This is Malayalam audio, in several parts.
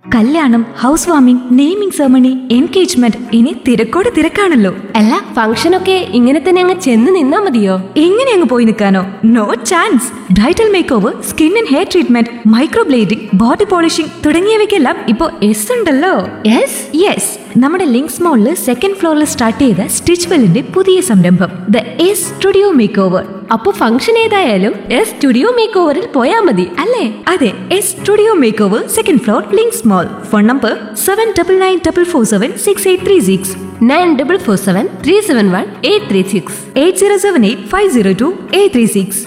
കല്യാണം house warming naming ceremony engagement ഇനി തിരക്കോട് തിരക്കാണല്ലോ അല്ല ഫംഗ്ഷനൊക്കെ ഇങ്ങനെ തന്നെ അങ്ങ് ചെന്ന് നിന്നാ മതിയോ എങ്ങനെ അങ്ങ് പോയി നിൽക്കാനോ no chance bridal makeover skin and hair treatment microblading body polishing തുടങ്ങിയവയ്ക്കെല്ലാം ഇപ്പോൾ എസ് ഉണ്ടല്ലോ യെസ് യെസ് നമ്മുടെ ലിങ്ക്സ് മോളിൽ സെക്കൻഡ് ഫ്ലോറിൽ സ്റ്റാർട്ട് ചെയ്ത സ്റ്റിച്ച് വെല്ലിന്റെ പുതിയ സംരംഭം the S studio makeover അപ്പൊ ഫംഗ്ഷൻ ഏതായാലും എസ് സ്റ്റുഡിയോ മേക്ക് ഓവറിൽ പോയാ മതി അല്ലേ അതെ S studio makeover second floor Links mall phone number seven double nine double four seven six eight three six nine double four seven three seven one eight three six eight zero seven eight five zero two eight three six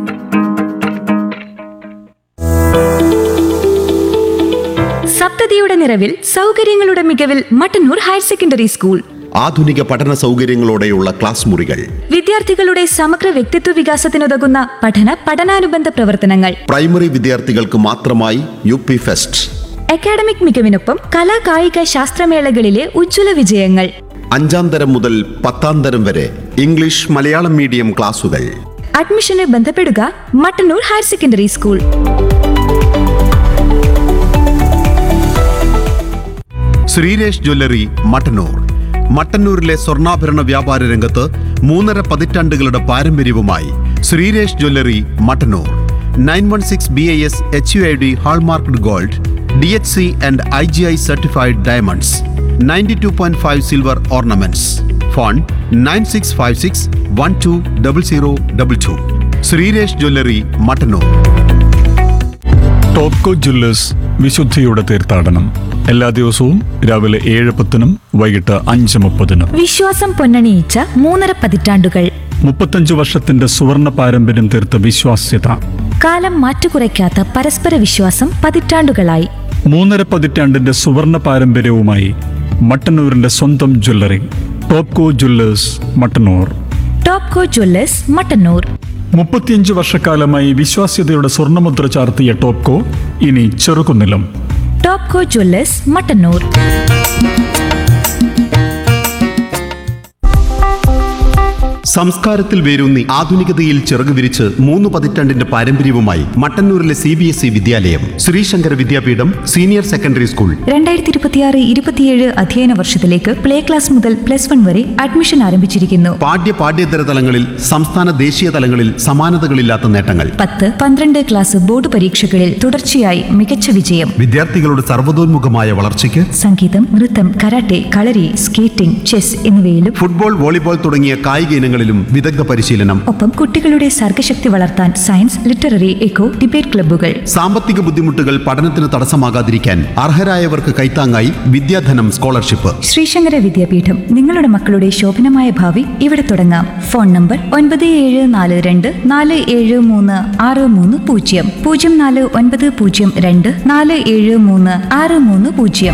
സപ്തതിയുടെ നിറവിൽ സൗകര്യങ്ങളുടെ മികവിൽ മട്ടന്നൂർ ഹയർ സെക്കൻഡറി സ്കൂൾ ആധുനിക പഠന സൗകര്യങ്ങളോടെയുള്ള ക്ലാസ് മുറികൾ വിദ്യാർത്ഥികളുടെ സമഗ്ര വ്യക്തിത്വ വികാസത്തിനുതകുന്ന പഠന പഠനാനുബന്ധ പ്രവർത്തനങ്ങൾ പ്രൈമറി വിദ്യാർത്ഥികൾക്ക് മാത്രമായി യു പി ഫെസ്റ്റ് അക്കാഡമിക് മികവിനൊപ്പം കലാ കായിക ശാസ്ത്രമേളകളിലെ ഉജ്ജ്വല വിജയങ്ങൾ അഞ്ചാം തരം മുതൽ പത്താം തരം വരെ ഇംഗ്ലീഷ് മലയാളം മീഡിയം ക്ലാസുകൾ അഡ്മിഷന് ബന്ധപ്പെടുക Mattannur higher secondary school Sreeresh jewellery Mattannur മട്ടന്നൂരിലെ സ്വർണ്ണാഭരണ വ്യാപാര രംഗത്ത് മൂന്നര പതിറ്റാണ്ടുകളുടെ പാരമ്പര്യവുമായി Sreeresh jewellery Mattannur nine one six B I S H U I D hallmarked gold D H C and I G I certified diamonds ninety two point five silver ornaments phone nine six five six one two double zero double two Sreeresh jewellery Mattannur Topco jewellers വിശുദ്ധിയുടെ തീർത്ഥാടനം എല്ലാ ദിവസവും രാവിലെ ഏഴ് പത്തിനും വൈകിട്ട് അഞ്ച് മുപ്പതിനും വിശ്വാസം പൊന്നണിയിച്ച മൂന്നര പതിറ്റാണ്ടുകൾ മുപ്പത്തഞ്ച് വർഷത്തിന്റെ സുവർണ പാരമ്പര്യം തീർത്ത വിശ്വാസ്യത കാലം മാറ്റുകുറയ്ക്കാത്ത പരസ്പര വിശ്വാസം പതിറ്റാണ്ടുകളായി മൂന്നര പതിറ്റാണ്ടിന്റെ സുവർണ പാരമ്പര്യവുമായി മട്ടന്നൂരിന്റെ സ്വന്തം jewellery Topco jewellers Mattannur Topco jewellers Mattannur മുപ്പത്തിയഞ്ച് വർഷക്കാലമായി വിശ്വാസ്യതയുടെ സ്വർണ്ണമുദ്ര ചാർത്തിയ ടോപ്കോ ഇനി ചെറുകുന്നിലും ടോപ്കോ ജ്വല്ലേഴ്സ് മട്ടന്നൂർ സംസ്കാരത്തിൽ വേരൂന്നി ആധുനികതയിൽ ചിറകു വിരിച്ച് മൂന്ന് പതിറ്റാണ്ടിന്റെ പാരമ്പര്യവുമായി മട്ടന്നൂരിലെ സി ബി എസ് ഇ വിദ്യാലയം Sreesankara Vidyapeetham senior secondary school രണ്ടായിരത്തി ഇരുപത്തിയാറ് ഇരുപത്തിയേഴ് അധ്യയന വർഷത്തിലേക്ക് പ്ലേ ക്ലാസ് മുതൽ പ്ലസ് വൺ വരെ അഡ്മിഷൻ ആരംഭിച്ചിരിക്കുന്നു പാഠ്യ പാഠ്യേതര തലങ്ങളിൽ സംസ്ഥാന ദേശീയ തലങ്ങളിൽ സമാനതകളില്ലാത്ത നേട്ടങ്ങൾ പത്ത് പന്ത്രണ്ട് ക്ലാസ് ബോർഡ് പരീക്ഷകളിൽ തുടർച്ചയായി മികച്ച വിജയം വിദ്യാർത്ഥികളുടെ സർവ്വതോന്മുഖമായ വളർച്ചയ്ക്ക് സംഗീതം നൃത്തം കരാട്ടെ കളരി സ്കേറ്റിംഗ് ചെസ് എന്നിവയിലും ഫുട്ബോൾ വോളിബോൾ തുടങ്ങിയ കായിക ഇനങ്ങളിലും വിദഗ്ധ പരിശീലനം ഒപ്പം കുട്ടികളുടെ സർഗശക്തി വളർത്താൻ സയൻസ് ലിറ്റററി എക്കോ ഡിബേറ്റ് ക്ലബ്ബുകൾ സാമ്പത്തിക ബുദ്ധിമുട്ടുകൾ പഠനത്തിന് തടസ്സമാകാതിരിക്കാൻ അർഹരായവർക്ക് കൈത്താങ്ങായി വിദ്യാധനം സ്കോളർഷിപ്പ് ശ്രീശങ്കര വിദ്യാപീഠം നിങ്ങളുടെ മക്കളുടെ ശോഭനമായ ഭാവി ഇവിടെ തുടങ്ങാം ഫോൺ നമ്പർ ഒൻപത് ഏഴ് നാല് രണ്ട് നാല് ഏഴ് മൂന്ന് ആറ് മൂന്ന് പൂജ്യം പൂജ്യം നാല് ഒൻപത് പൂജ്യം രണ്ട് നാല് ഏഴ് മൂന്ന് ആറ് മൂന്ന് പൂജ്യം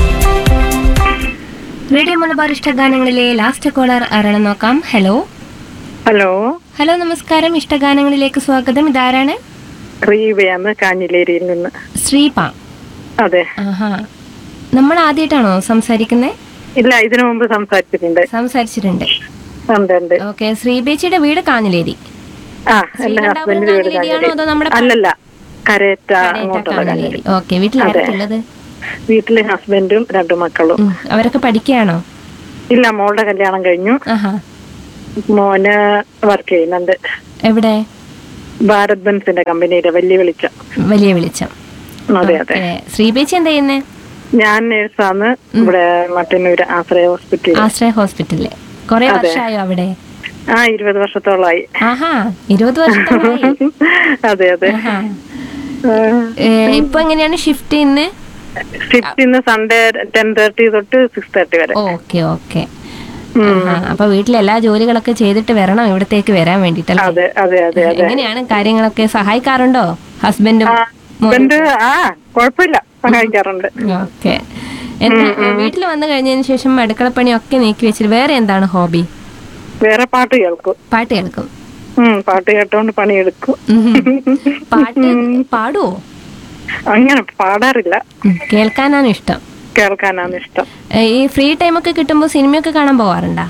റേഡിയോ മലബാർ ഇഷ്ടഗാനങ്ങളിലെ ലാസ്റ്റ് കോളർ ആരാണെന്ന് നോക്കാം ഹലോ ഹലോ ഹലോ നമസ്കാരം ഇഷ്ടഗാനങ്ങളിലേക്ക് സ്വാഗതം ഇതാരാണ് റീവയാന്ന് കാഞ്ഞിലേരിയിൽ നിന്ന് ശ്രീപ അതെ ആഹാ നമ്മൾ ആദ്യമായിട്ടാണോ സംസാരിക്കുന്നത് ഇല്ല ഇതിനു മുമ്പ് സംസാരിച്ചിട്ടുണ്ട് സംസാരിച്ചിട്ടുണ്ട് ഉണ്ട് ഉണ്ട് ഓക്കെ ശ്രീബേച്ചിയുടെ വീട് കാഞ്ഞിലേരി ആ എന്റെ ശ്രീകണ്ഠാപുരം ഹസ്ബൻഡിന്റെ വീട് കാഞ്ഞിലേരിയാണോ അതോ നമ്മുടെ കാഞ്ഞിലേരി അല്ലല്ല കരേറ്റ കടയറ്റ അങ്ങോട്ടുള്ള കാഞ്ഞിലേരി കാഞ്ഞിലേരി ഓക്കെ വീട്ടിൽ ആരൊക്കെയുള്ളത് വീട്ടില് ഹസ്ബൻഡും രണ്ടു മക്കളും ഉം, അവരൊക്കെ പഠിക്കുകയാണോ ഇല്ല മോളുടെ കല്യാണം കഴിഞ്ഞു ആഹാ മോന് വർക്ക് ചെയ്യുന്നുണ്ട് എവിടെ ഭാരത് ബെൻസിന്റെ കമ്പനിയിലെ വലിയ വെളിച്ചം വലിയ വെളിച്ചം അതെ അതെ ഓക്കേ. ശ്രീബേച്ചി എന്താ ചെയ്യുന്നേ ഞാൻ നേഴ്സാണ് ഇവിടെ മട്ടന്നൂര് ആശ്രയ ഹോസ്പിറ്റലിൽ ആശ്രയ ഹോസ്പിറ്റലില് കൊറേ വർഷമായോ അവിടെ ആ ഇരുപത് വർഷത്തോളായി ആഹാ ഇരുപത് വർഷത്തോളമായി അതെ അതെ ആഹാ. ഏ, ഇപ്പൊ എങ്ങനെയാണ് ഷിഫ്റ്റ് ചെയ്യുന്നത് ഷിഫ്റ്റ് ഇന്ന് സൺഡേ ടെൻ തേർട്ടി തൊട്ട് സിക്സ് തേർട്ടി വരെ ഓക്കെ ഓക്കെ അപ്പൊ വീട്ടിലെ എല്ലാ ജോലികളൊക്കെ ചെയ്തിട്ട് വരണം ഇവിടത്തേക്ക് വരാൻ വേണ്ടിട്ടല്ലേ അതെ അതെ അതെ അതെ എങ്ങനെയാണ് കാര്യങ്ങളൊക്കെ സഹായിക്കാറുണ്ടോ ഹസ്ബൻഡും ഹസ്ബൻഡ് ആ കുഴപ്പമില്ല സഹായിക്കാറുണ്ട് ഓക്കെ എന്താ വീട്ടിൽ വന്നു കഴിഞ്ഞതിന് ശേഷം അടുക്കളപ്പണിയൊക്കെ നീക്കി വെച്ചിട്ട് വേറെ എന്താണ് ഹോബി വേറെ പാട്ട് കേൾക്കും പാട്ട് കേൾക്കും ഉം പാട്ട് കേട്ടോണ്ട് പണിയെടുക്കും ഉം. പാട്ട് പാടുവോ അങ്ങനെ പാടാറില്ല ഉം, കേൾക്കാനാണ് ഇഷ്ടം കേൾക്കാനാണ് ഇഷ്ടം ഏ, ഈ ഫ്രീ ടൈം ഒക്കെ കിട്ടുമ്പോൾ സിനിമയൊക്കെ കാണാൻ പോവാറുണ്ടാ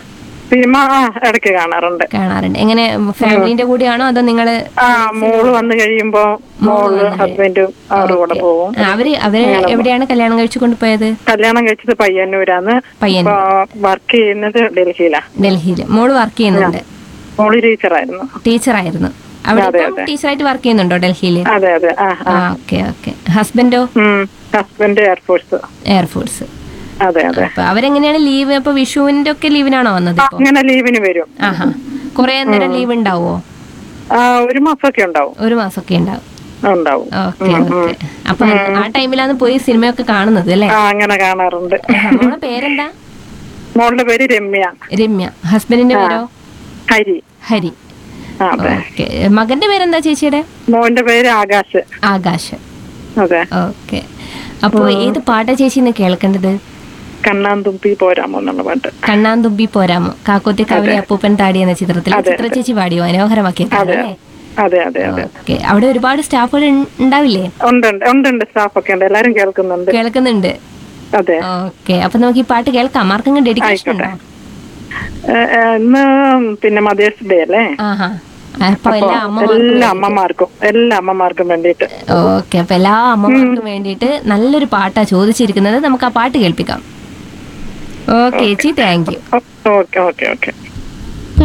സിനിമ ആ ഇടയ്ക്ക് കാണാറുണ്ട് കാണാറുണ്ട് എങ്ങനെ ഫാമിലിന്റെ കൂടെയാണോ അതോ നിങ്ങള് ആ മോള് വന്നു കഴിയുമ്പോ മോള് ഹസ്ബൻഡും അവരുടെ കൂടെ പോവും ആ, അവര് അവര് എവിടെയാണ് കല്യാണം കഴിച്ചു കൊണ്ടുപോയത് കല്യാണം കഴിച്ചത് പയ്യന്നൂരാണ് പയ്യന്നൂർ. വർക്ക് ചെയ്യുന്നത് ഡൽഹിയിലാ ഡൽഹിയിൽ മോള് വർക്ക് ചെയ്യുന്നുണ്ട് മോള് ടീച്ചറായിരുന്നു ടീച്ചറായിരുന്നു അവിടെ അതെ, ഇപ്പം അതെ. ടീച്ചറായിട്ട് വർക്ക് ചെയ്യുന്നുണ്ടോ ഡൽഹിയിൽ അതെ അതെ ആ ആ ഓക്കെ ഓക്കെ ഹസ്ബൻഡോ ഹസ്ബൻഡ് എയർഫോഴ്സ് എയർഫോഴ്സ് അതെ അതെ അപ്പൊ അവരെങ്ങനെയാണ് ലീവ് അപ്പൊ വിഷുവിന്റെ ഒക്കെ ലീവിനാണോ വന്നത് ആ, ഇപ്പൊ അങ്ങനെ ലീവിന് വരും ആഹാ കുറെ നേരം ലീവ് ഉണ്ടാവോ ആ, ഒരു മാസമൊക്കെ ഉണ്ടാവും ഒരു മാസമൊക്കെ ഉണ്ടാവും ഉണ്ടാവും ഓക്കെ ഓക്കെ അപ്പൊ ആ ടൈമിലാണ് പോയി സിനിമയൊക്കെ കാണുന്നത് അല്ലേ ആ അങ്ങനെ കാണാറുണ്ട് മോളെ പേരെന്താ മോളുടെ പേര് രമ്യ രമ്യ ഹസ്ബൻഡിന്റെ പേരോ ഹരി ഹരി ആ, അതെ ഓക്കെ മകന്റെ പേരെന്താ ചേച്ചിയുടെ മോന്റെ പേര് ആകാശ് ആകാശ് അതെ ഓക്കെ അപ്പൊ ഏത് പാട്ടാ ചേച്ചി ഇന്ന് കേൾക്കേണ്ടത് കണ്ണാൻ തുമ്പി പോരാമോ എന്നുള്ള പാട്ട് കണ്ണാന്തുമ്പി പോരാമോ കാക്കോത്തി കവലി അപ്പൂപ്പൻ താടി എന്ന ചിത്രത്തിൽ അതെ, ചിത്ര ചേച്ചി പാടിയോ മനോഹരമാക്കിയത് അതെ അല്ലേ അതെ അതെ അതെ ഓക്കെ അവിടെ ഒരുപാട് സ്റ്റാഫുകൾ ഉണ്ടാവില്ലേ ഉണ്ട് ഉണ്ട് ഉണ്ട് ഉണ്ട് സ്റ്റാഫ് ഒക്കെ ഉണ്ട് എല്ലാരും കേൾക്കുന്നുണ്ട് കേൾക്കുന്നുണ്ട് അതെ ഓക്കെ അപ്പൊ നമുക്ക് ഈ പാട്ട് കേൾക്കാം ആർക്കെങ്കിലും ഡെഡിക്കേഷൻ ഉണ്ടോ ഏ, ഏ, ഇന്ന് പിന്നെ മദേഴ്സ് ഡേ അല്ലേ ആഹാ അപ്പൊ അപ്പൊ എല്ലാ അമ്മമാർക്കും എല്ലാ അമ്മമാർക്കും എല്ലാ അമ്മമാർക്കും വേണ്ടിയിട്ട് ഓക്കെ അപ്പൊ എല്ലാ അമ്മമാർക്കും വേണ്ടിയിട്ട് നല്ലൊരു പാട്ടാ ചോദിച്ചിരിക്കുന്നത് നമുക്ക് ആ പാട്ട് കേൾപ്പിക്കാം ഓക്കെ ചേച്ചി thank you okay okay okay